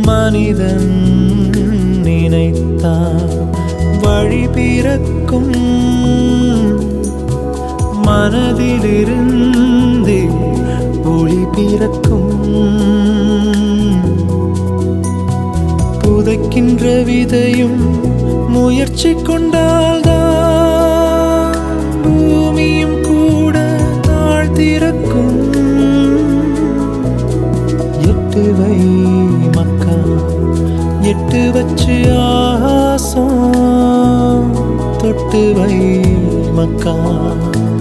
மனிதன் நினைத்தால் வழி பிறக்கும் மனதிலிருந்தே ஒளி பிறக்கும் புதைக்கின்ற விதையும் முயற்சி கொண்டால்தான் பூமியும் கூட தாழ்த்திறக்கும் எட்டு வை மக்கா எட்டு வச்சு ஆசம் தொட்டு வை மக்கா